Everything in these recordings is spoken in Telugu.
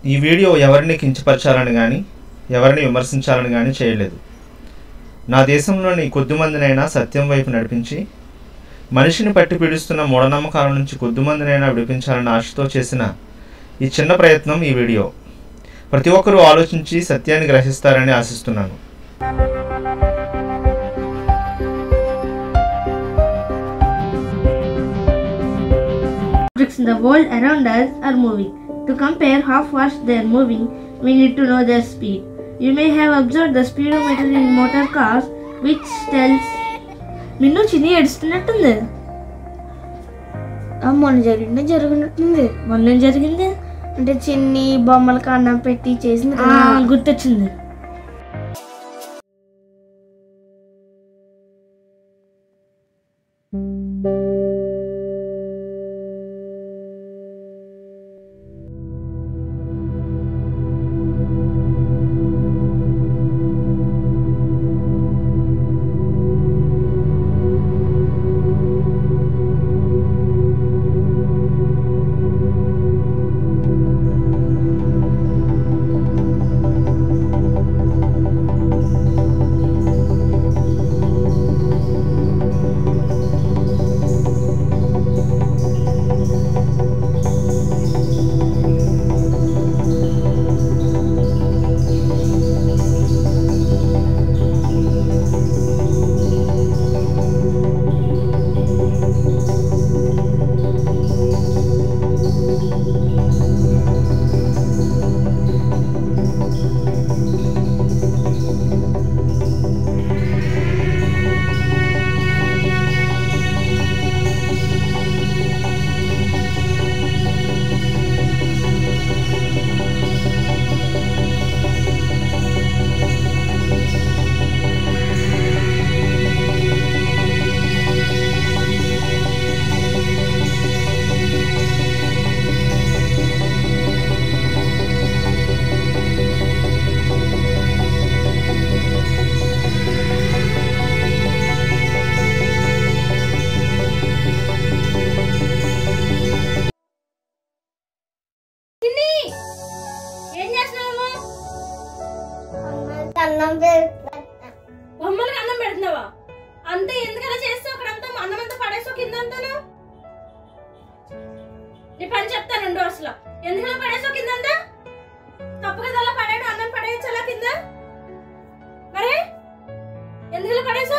ఈ వీడియో ఎవరిని కించపరచాలని కానీ ఎవరిని విమర్శించాలని కానీ చేయలేదు నా దేశంలోని కొద్దిమందినైనా సత్యం వైపు నడిపించి మనిషిని పట్టి పీడిస్తున్న మూఢనమ్మకాల నుంచి కొద్దిమందినైనా విడిపించాలని ఆశతో చేసిన ఈ చిన్న ప్రయత్నం ఈ వీడియో ప్రతి ఒక్కరూ ఆలోచించి సత్యాన్ని గ్రహిస్తారని ఆశిస్తున్నాను Objects in the world around us are moving. To compare how fast they are moving, we need to know their speed. You may have observed the speedometer in motor cars, which tells. నిన్ను చిన్ని ఏడుస్తున్నట్టుంది మొన్న జరిగిందే జరుగుతున్నట్టుంది మొన్న ఏం జరిగింది అంటే చిన్ని బొమ్మలకు అన్నం పెట్టి చేసింది ఆ, కదా గుర్తొచ్చింది ఏం చేస్తున్నావు బొమ్మలకి అన్నం పెడుతున్నావా అంతా ఎందుకలా చేస్తావు అక్కడంతా అన్నం అంతా పడేసావు కింద అంతాను నీ పని చెప్తాను రెండు అసలు ఎందుకలా పడేసావు కింద అంతా తప్పు కదా అలా పడేయడం అన్నం పడేయచ్చు అలా కింద మరి ఎందుకలా పడేసావు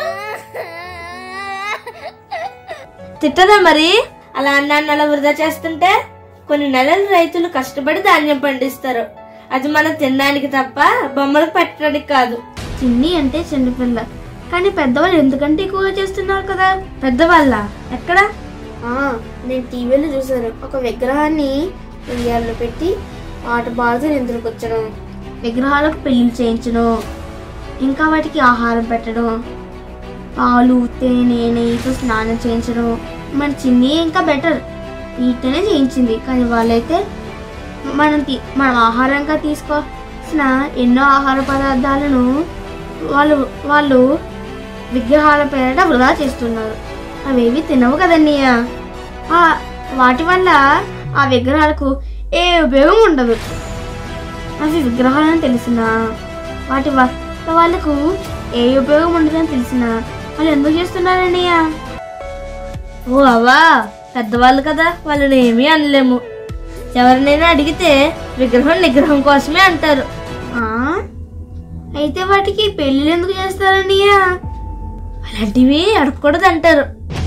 తిట్టదా మరి అలా అన్నాన్ని అలా వృధా చేస్తుంటే కొన్ని నెలలు రైతులు కష్టపడి ధాన్యం పండిస్తారు అది మనం తినడానికి తప్ప బొమ్మలకు పెట్టడానికి కాదు చిన్ని అంటే చిన్నపిల్ల కానీ పెద్దవాళ్ళు ఎందుకంటే ఎక్కువగా చేస్తున్నారు కదా పెద్దవాళ్ళ ఎక్కడ ఆ, నేను టీవీలో చూసాను ఒక విగ్రహాన్ని ఉయ్యాల్లో పెట్టి ఆట బాధ నిద్రకొచ్చడం విగ్రహాలకు పెళ్లి చేయించడం ఇంకా వాటికి ఆహారం పెట్టడం పాలు తేనె నెయ్యితో స్నానం చేయించడం మన చిన్ని ఇంకా బెటర్ నీటితోనే చేయించింది కానీ వాళ్ళైతే మనం తీ- మనం ఆహారంగా తీసుకోవాల్సిన ఎన్నో ఆహార పదార్థాలను వాళ్ళు వాళ్ళు విగ్రహాల పేరిట వృధా చేస్తున్నారు అవేవి తినవు కదన్నయ్య ఆ వాటి వల్ల ఆ విగ్రహాలకు ఏ ఉపయోగం ఉండదు అవి విగ్రహాలని తెలిసిన వాటి వాస్తవాలకు ఏ ఉపయోగం ఉండదని తెలిసిన వాళ్ళు ఎందుకు చేస్తున్నారన్నయ్య ఓ అవ్వా పెద్దవాళ్ళు కదా వాళ్ళని ఏమీ అనలేము ఎవరినైనా అడిగితే విగ్రహం నిగ్రహం కోసమే అంటారు ఆ? అయితే వాటికి పెళ్ళిళ్ళు ఎందుకు చేస్తారన్నయ్య అలాంటివి అడగకూడదు అంటారు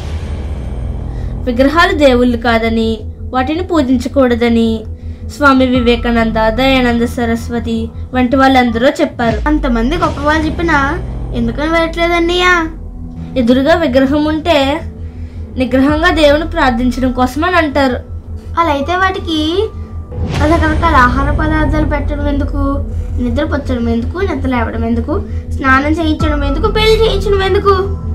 విగ్రహాలు దేవుళ్ళు కాదని వాటిని పూజించకూడదని స్వామి వివేకానంద దయానంద సరస్వతి వంటి వాళ్ళందరూ చెప్పారు అంతమంది గొప్ప వాళ్ళు చెప్పినా ఎందుకని వెళ్ళట్లేదన్నయ్య ఎదురుగా విగ్రహం ఉంటే నిగ్రహంగా దేవుని ప్రార్థించడం కోసం అని అంటారు అలా అయితే వాటికి రకరకాల ఆహార పదార్థాలు పెట్టడం ఎందుకు నిద్రపుచ్చడం ఎందుకు నిద్ర లేవడం ఎందుకు స్నానం చేయించడం ఎందుకు పెళ్లి చేయించడం ఎందుకు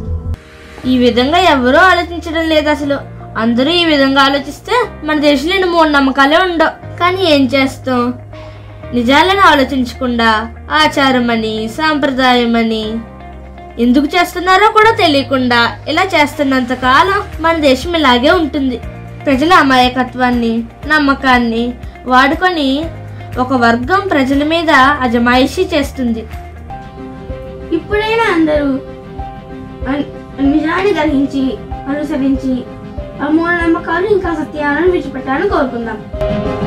ఈ విధంగా ఎవరూ ఆలోచించడం లేదు అసలు అందరూ ఈ విధంగా ఆలోచిస్తే మన దేశంలో మూడు నమ్మకాలే ఉండవు కానీ ఏం చేస్తాం నిజాలను ఆలోచించకుండా ఆచారం అని సాంప్రదాయం అని ఎందుకు చేస్తున్నారో కూడా తెలియకుండా ఇలా చేస్తున్నంత కాలం మన దేశం ఇలాగే ఉంటుంది ప్రజల అమాయకత్వాన్ని నమ్మకాన్ని వాడుకొని ఒక వర్గం ప్రజల మీద అజమాయిషీ చేస్తుంది ఇప్పుడైనా అందరూ అన్- నిజాన్ని గ్రహించి అనుసరించి ఆ మూఢనమ్మకాలు ఇంకా సత్యాలను విడిచిపెట్టాలని కోరుకుందాం